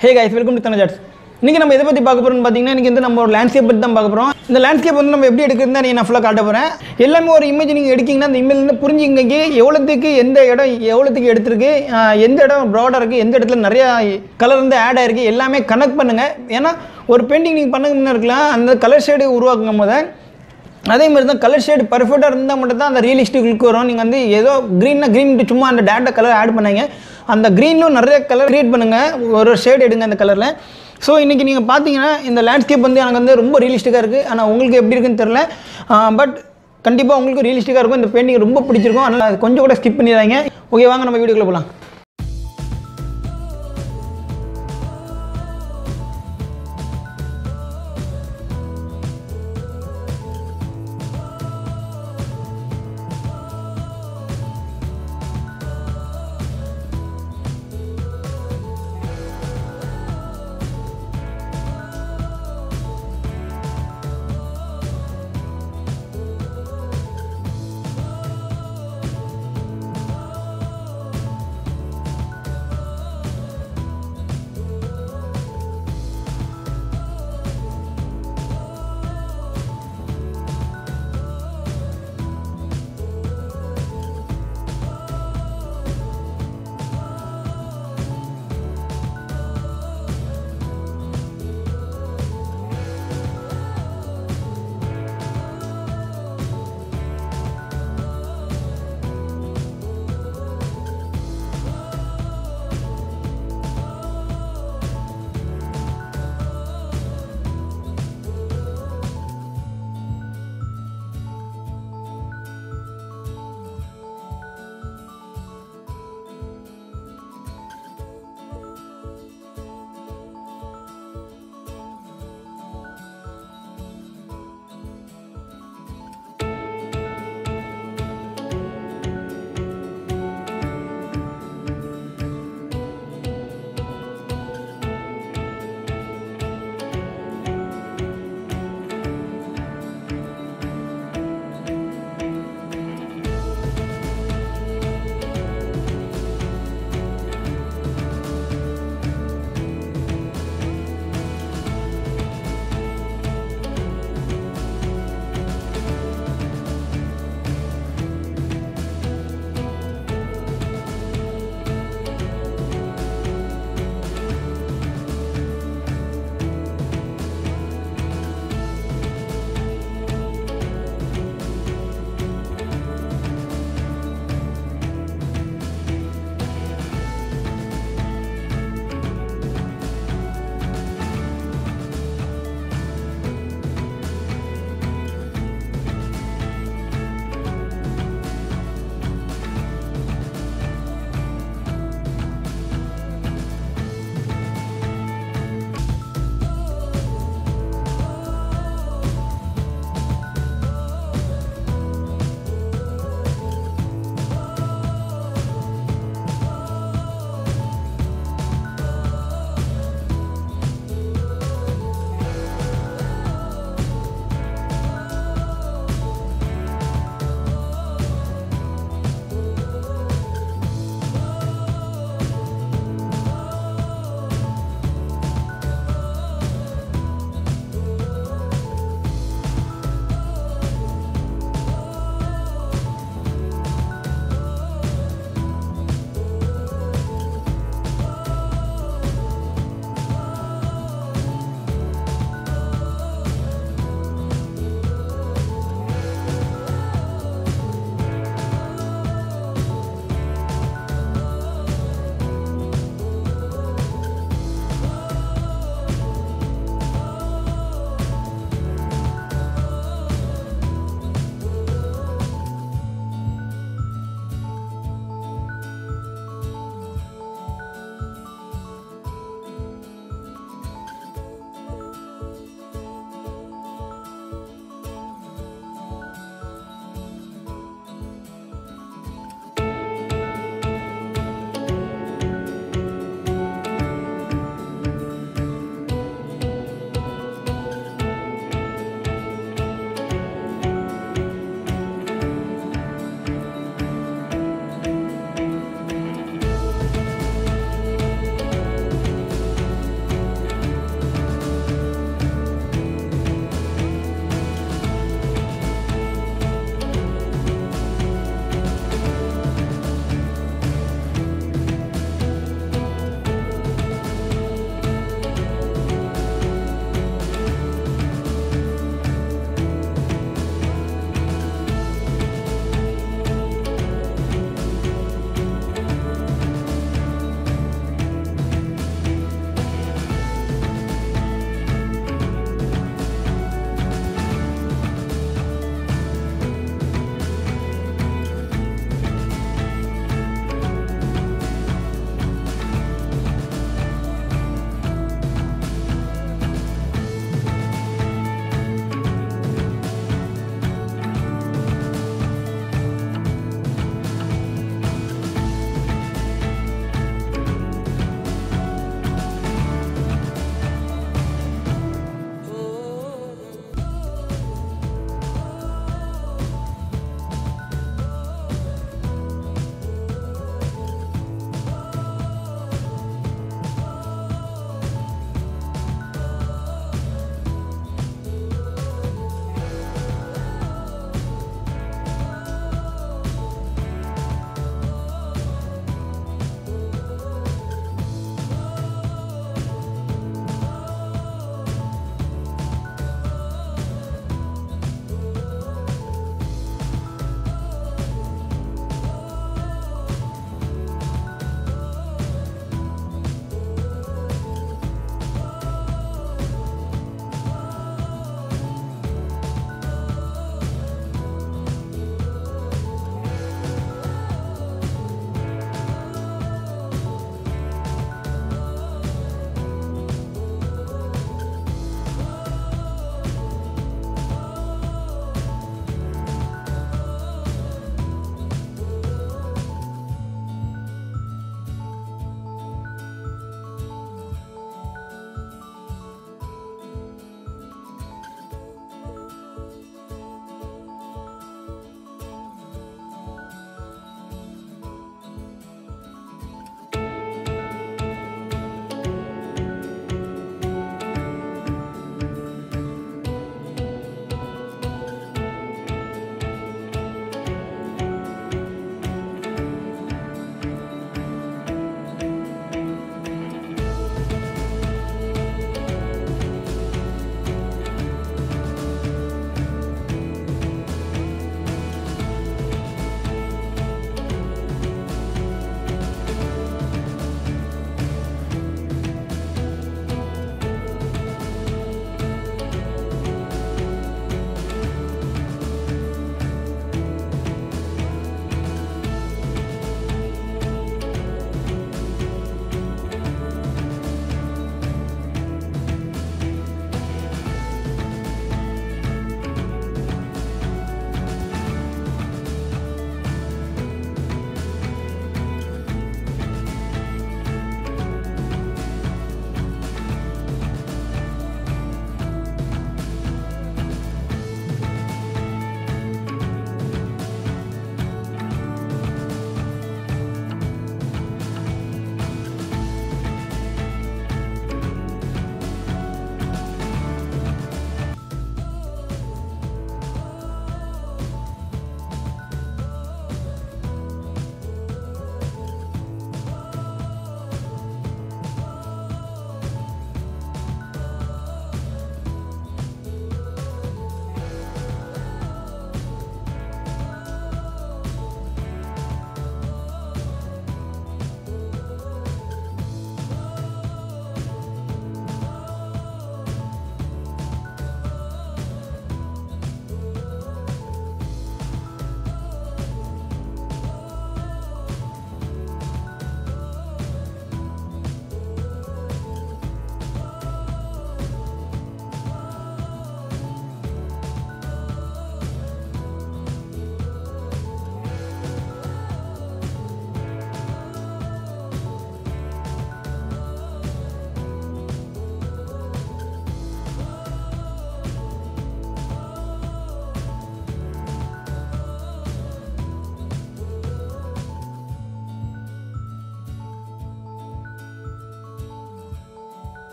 hey guys welcome to தனஜாட்ஸ் இன்றைக்கி நம்ம எதை பற்றி பார்க்க போகிறோம்னு பார்த்தீங்கன்னா இன்றைக்கி வந்து நம்ம ஒரு லேண்ட்ஸ்கேப் பற்றி தான் பார்க்க போகிறோம் இந்த லேண்ட்ஸ்கேப் வந்து நம்ம எப்படி எடுக்கிறது தான் நான் ஃபுல்லாக காட்ட போகிறேன் எல்லாமே ஒரு இமேஜ் நீங்கள் எடுக்கிங்கன்னா அந்த இமேஜ் வந்து புரிஞ்சுங்க எவ்வளோத்துக்கு எந்த இடம் எவ்வளோத்துக்கு எடுத்திருக்கு ஆஹ் எந்த இடம் ப்ராடாக இருக்குது எந்த இடத்துல நிறையா கலர் வந்து ஆட் ஆயிருக்கு எல்லாமே கனெக்ட் பண்ணுங்கள் ஏன்னா ஒரு பெயிண்டிங் நீங்கள் பண்ணுங்க இருக்கலாம் அந்த கலர் ஷேடு உருவாக்கும் போது அதே மாதிரி தான் கலர் ஷேட் பர்ஃபெக்டாக இருந்தால் மட்டும் தான் அந்த ரியலிஸ்டிக் லுக் வரும் நீங்கள் வந்து ஏதோ க்ரீன்னா க்ரீன் சும்மா அந்த டேட்டா கலர் ஆட் பண்ணாங்க அந்த க்ரீன்லும் நிறைய கலர் க்ரியேட் பண்ணுங்கள் ஒரு ஷேட் எடுங்க அந்த கலரில் ஸோ இன்றைக்கி நீங்கள் பார்த்தீங்கன்னா இந்த லேண்ட்ஸ்கேப் வந்து எனக்கு வந்து ரொம்ப ரியலிஸ்டிக்காக இருக்குது ஆனால் உங்களுக்கு எப்படி இருக்குன்னு தெரில பட் கண்டிப்பாக உங்களுக்கு ரியலிஸ்டிக்காக இருக்கும் இந்த பெயிண்டிங் ரொம்ப பிடிச்சிருக்கும் அதனால் அது கொஞ்சம் கூட ஸ்கிப் பண்ணிடுறாங்க ஓகே வாங்க நம்ம வீடியோக்குள்ளே போகலாம்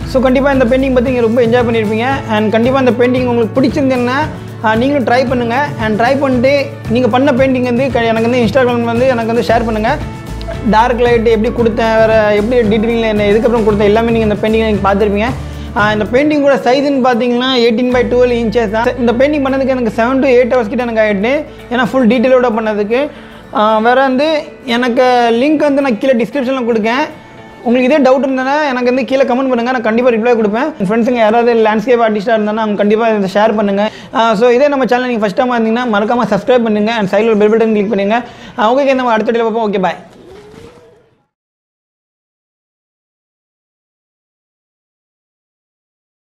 ஸோ கண்டிப்பாக இந்த பெயிண்டிங் பற்றி நீங்கள் ரொம்ப என்ஜாய் பண்ணியிருப்பீங்க அண்ட் கண்டிப்பாக இந்த பெயிண்டிங் உங்களுக்கு பிடிச்சிருந்ததுன்னா ஆஹ், நீங்களும் ட்ரை பண்ணுங்கள் அண்ட் ட்ரை பண்ணிட்டு நீங்கள் பண்ண பெயிண்டிங் வந்து க- எனக்கு வந்து இன்ஸ்டாகிராம் வந்து எனக்கு வந்து ஷேர் பண்ணுங்கள் டார்க் லைட் எப்படி கொடுத்தேன் வேறு எப்படி டீட்டெயிலில் என்ன எதுக்கப்புறம் கொடுத்தேன் எல்லாமே நீங்கள் இந்த பெயிண்டிங் நீங்கள் பார்த்துருப்பீங்க ஆஹ், இந்த பெயிண்டிங்கோட சைஸ்ன்னு பார்த்தீங்கன்னா எயிட்டீன் பை டுவெல் இன்ச்சஸ் தான் இந்த பெயிண்டிங் பண்ணதுக்கு எனக்கு செவன் to எயிட் ஹவர்ஸ் கிட்ட எனக்கு ஆகிட்டு ஏன்னா ஃபுல் டீட்டெயிலோட பண்ணதுக்கு ஆஹ், வேற வந்து எனக்கு லிங்க் வந்து நான் கீழே டிஸ்கிரிப்ஷனில் கொடுக்கேன் உங்களுக்கு இதே டவுட் இருந்ததுன்னா எனக்கு வந்து கீழே கமெண்ட் பண்ணுங்கள் நான் கண்டிப்பாக ரிப்ளை கொடுப்பேன் உங்கள் ஃப்ரெண்ட்ஸுங்க யாராவது லேண்ட்ஸ்கேப் ஆர்டிஸ்ட்டாக இருந்தாங்கன்னா அவங்க கண்டிப்பாக இதை ஷேர் பண்ணுங்கள் ஸோ இதே நம்ம சேனல் நீங்கள் ஃபஸ்ட் டைம் இருந்தீங்கன்னா மறக்காமல் சப்ஸ்கிரைப் பண்ணுங்கள் அண்ட் சைடில் பெல் பட்டன் கிளிக் பண்ணுங்கள் ஓகே நம்ம அடுத்த வீடியோவில் பார்ப்போம் ஓகே பாய்